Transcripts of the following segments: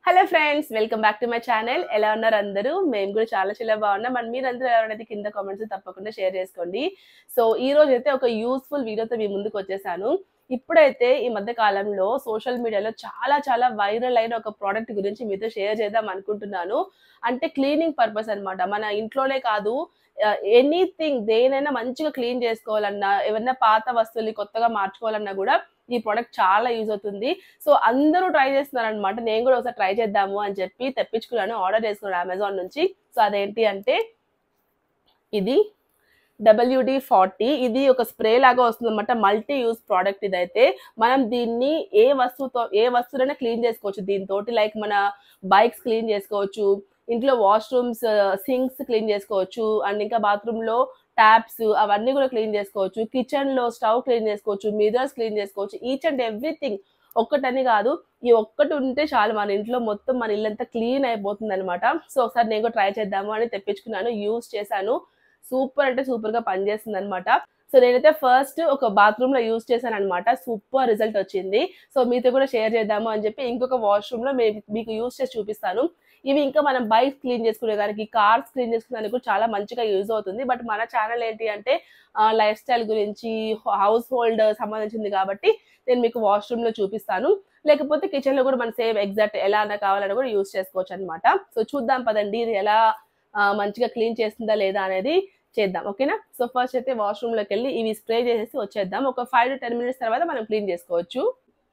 hello friends welcome back to my channel ఎలా ఉన్నారు అందరూ మేము కూడా చాలా చాలా బాగున్నాం అండ్ మీరందరూ ఎలా ఉన్నది కింద కామెంట్స్ తప్పకుండా షేర్ చేసుకోండి సో ఈ రోజు అయితే ఒక యూస్ఫుల్ వీడియోతో మీ ముందుకు వచ్చేసాను ఇప్పుడైతే ఈ మధ్య కాలంలో సోషల్ మీడియాలో చాలా చాలా వైరల్ అయిన ఒక ప్రోడక్ట్ గురించి మీతో షేర్ చేద్దాం అనుకుంటున్నాను అంటే క్లీనింగ్ పర్పస్ అన్నమాట మన ఇంట్లోనే కాదు ఎనీథింగ్ దేనైనా మంచిగా క్లీన్ చేసుకోవాలన్నా ఏమన్నా పాత వస్తువులు కొత్తగా మార్చుకోవాలన్నా కూడా ఈ ప్రోడక్ట్ చాలా యూజ్ అవుతుంది సో అందరూ ట్రై చేస్తున్నారు అనమాట నేను కూడా ఒకసారి ట్రై చేద్దాము అని చెప్పి తెప్పించుకున్నాను ఆర్డర్ చేసుకున్నాను అమెజాన్ నుంచి సో అదేంటి అంటే ఇది డబ్ల్యూడి ఫార్టీ ఇది ఒక స్ప్రే లాగా వస్తుంది అనమాట మల్టీ యూజ్ ప్రోడక్ట్ ఇదైతే మనం దీన్ని ఏ వస్తువుతో ఏ వస్తువులైనా క్లీన్ చేసుకోవచ్చు దీంతో లైక్ మన బైక్స్ క్లీన్ చేసుకోవచ్చు ఇంట్లో వాష్రూమ్స్ సింక్స్ క్లీన్ చేసుకోవచ్చు అండ్ ఇంకా బాత్రూంలో ట్యాప్స్ అవన్నీ కూడా క్లీన్ చేసుకోవచ్చు కిచెన్ లో స్టవ్ క్లీన్ చేసుకోవచ్చు మిరర్స్ క్లీన్ చేసుకోవచ్చు ఈచ్ అండ్ ఎవ్రీథింగ్ ఒక్కటని కాదు ఈ ఒక్కటి ఉంటే చాలు మన ఇంట్లో మొత్తం మన ఇల్లంతా క్లీన్ అయిపోతుంది అనమాట సో ఒకసారి నేను కూడా ట్రై చేద్దాము అని తెప్పించుకున్నాను యూస్ చేశాను సూపర్ అంటే సూపర్ గా పనిచేస్తుంది అనమాట సో నేనైతే ఫస్ట్ ఒక బాత్రూమ్ లో యూజ్ చేశాను అనమాట సూపర్ రిజల్ట్ వచ్చింది సో మీతో కూడా షేర్ చేద్దాము అని చెప్పి ఇంకొక వాష్రూమ్ లో మే- మీకు యూజ్ చేసి చూపిస్తాను ఇవి ఇంకా మనం బైక్ క్లీన్ చేసుకునే దానికి కార్స్ క్లీన్ చేసుకునే దానికి కూడా చాలా మంచిగా యూజ్ అవుతుంది బట్ మన ఛానల్ ఏంటి అంటే లైఫ్ స్టైల్ గురించి హౌస్ హోల్డ్ సంబంధించింది కాబట్టి నేను మీకు వాష్రూమ్ లో చూపిస్తాను లేకపోతే కిచెన్ లో కూడా మన సేమ్ ఎగ్జాక్ట్ ఎలా అన్నా కావాలని కూడా యూజ్ చేసుకోవచ్చు అనమాట సో చూద్దాం పదండి ఇది ఎలా ఆ, మంచిగా క్లీన్ చేస్తుందా లేదా అనేది చేద్దాం ఓకేనా సో ఫస్ట్ అయితే వాష్రూమ్ లోకి వెళ్ళి ఇవి స్ప్రే చేసేసి వచ్చేద్దాం ఒక ఫైవ్ టు టెన్ మినిట్స్ తర్వాత మనం క్లీన్ చేసుకోవచ్చు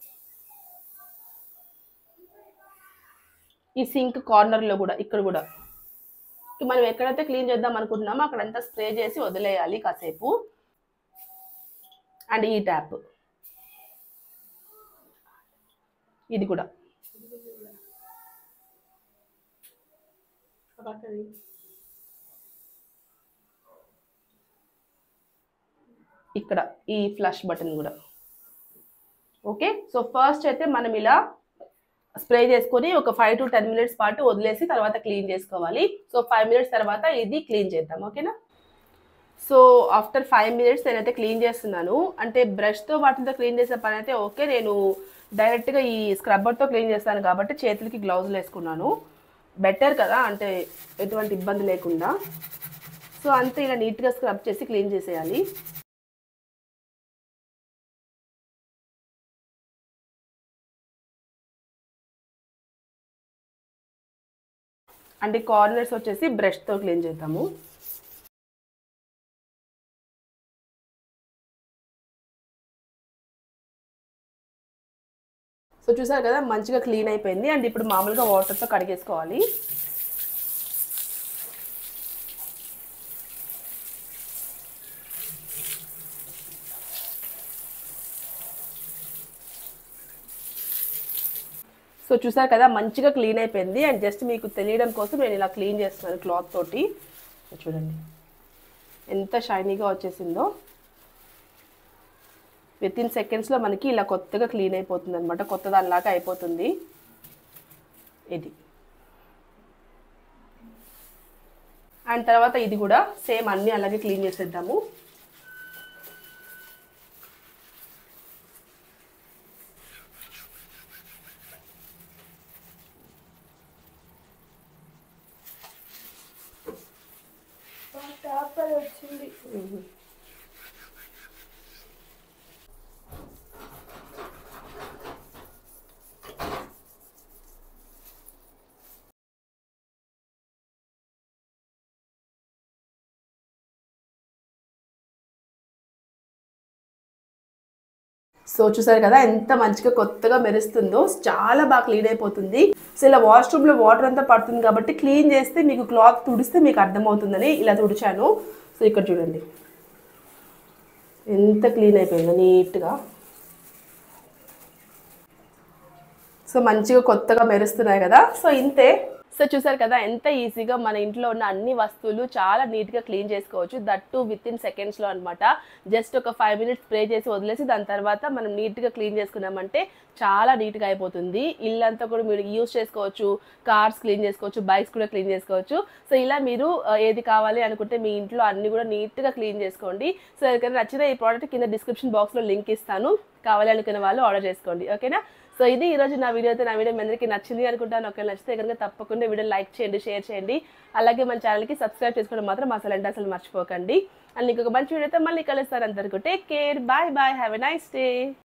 ఈ సింక్ కార్నర్ లో కూడా ఇక్కడ కూడా ఇక మనం ఎక్కడైతే క్లీన్ చేద్దాం అనుకుంటున్నామో అక్కడంతా స్ప్రే చేసి వదిలేయాలి కాసేపు అండ్ ఈ ట్యాప్ ఇది కూడా ఇక్కడ ఈ ఫ్లష్ బటన్ కూడా ఓకే సో ఫస్ట్ అయితే మనం ఇలా స్ప్రే చేసుకొని ఒక ఫైవ్ టు టెన్ మినిట్స్ పాటు వదిలేసి తర్వాత క్లీన్ చేసుకోవాలి సో ఫైవ్ మినిట్స్ తర్వాత ఇది క్లీన్ చేద్దాం ఓకేనా సో ఆఫ్టర్ ఫైవ్ మినిట్స్ నేనైతే క్లీన్ చేస్తున్నాను అంటే బ్రష్తో వాటితో క్లీన్ చేసే పని అయితే ఓకే నేను డైరెక్ట్గా ఈ స్క్రబ్బర్తో క్లీన్ చేస్తాను కాబట్టి చేతులకి గ్లౌజులు వేసుకున్నాను బెటర్ కదా అంటే ఎటువంటి ఇబ్బంది లేకుండా సో అంతే ఇలా నీట్గా స్క్రబ్ చేసి క్లీన్ చేసేయాలి అంటే కార్నర్స్ వచ్చేసి బ్రష్తో క్లీన్ చేద్దాము సో చూసారు కదా మంచిగా క్లీన్ అయిపోయింది అండ్ ఇప్పుడు మామూలుగా వాటర్తో కడిగేసుకోవాలి సో చూసారు కదా మంచిగా క్లీన్ అయిపోయింది అండ్ జస్ట్ మీకు తెలియడం కోసం నేను ఇలా క్లీన్ చేస్తున్నాను క్లాత్ తోటి సో చూడండి ఎంత షైనీగా వచ్చేసిందో విత్ ఇన్ సెకండ్స్లో మనకి ఇలా కొత్తగా క్లీన్ అయిపోతుంది అనమాట కొత్త దానిలాగా అయిపోతుంది ఇది అండ్ తర్వాత ఇది కూడా సేమ్ అన్నీ అలాగే క్లీన్ చేసేద్దాము సో చూసారు కదా ఎంత మంచిగా కొత్తగా మెరుస్తుందో చాలా బాగా క్లీన్ అయిపోతుంది సో ఇలా వాష్రూమ్ లో వాటర్ అంతా పడుతుంది కాబట్టి క్లీన్ చేస్తే మీకు క్లాత్ తుడిస్తే మీకు అర్థమవుతుందని ఇలా తుడిచాను సో ఇక్కడ చూడండి ఎంత క్లీన్ అయిపోయిందో నీట్గా సో మంచిగా కొత్తగా మెరుస్తున్నాయి కదా సో ఇంతే సో చూసారు కదా ఎంత ఈజీగా మన ఇంట్లో ఉన్న అన్ని వస్తువులు చాలా నీట్గా క్లీన్ చేసుకోవచ్చు దట్ టు విత్ ఇన్ సెకండ్స్లో అనమాట జస్ట్ ఒక ఫైవ్ మినిట్స్ స్ప్రే చేసి వదిలేసి దాని తర్వాత మనం నీట్గా క్లీన్ చేసుకున్నామంటే చాలా నీట్గా అయిపోతుంది ఇల్లంతా కూడా మీరు యూస్ చేసుకోవచ్చు కార్స్ క్లీన్ చేసుకోవచ్చు బైక్స్ కూడా క్లీన్ చేసుకోవచ్చు సో ఇలా మీరు ఆ, ఏది కావాలి అనుకుంటే మీ ఇంట్లో అన్ని కూడా నీట్గా క్లీన్ చేసుకోండి సో ఎవరికైనా నచ్చిన ఈ ప్రోడక్ట్ కింద డిస్క్రిప్షన్ బాక్స్లో లింక్ ఇస్తాను కావాలి అనుకునే వాళ్ళు ఆర్డర్ చేసుకోండి ఓకేనా సో ఇది ఈ రోజు నా వీడియో అయితే నా వీడియో మీ అందరికీ నచ్చింది అనుకుంటాను ఒకవేళ నచ్చితే కనుక తప్పకుండా వీడియో లైక్ చేయండి షేర్ చేయండి అలాగే మన ఛానల్కి సబ్స్క్రైబ్ చేసుకోవడం మాత్రం అసలు అంటే అసలు మర్చిపోకండి అండ్ ఇంకొక మంచి వీడియోతో మళ్ళీ కలుస్తాను అందరికీ take care bye bye have a nice day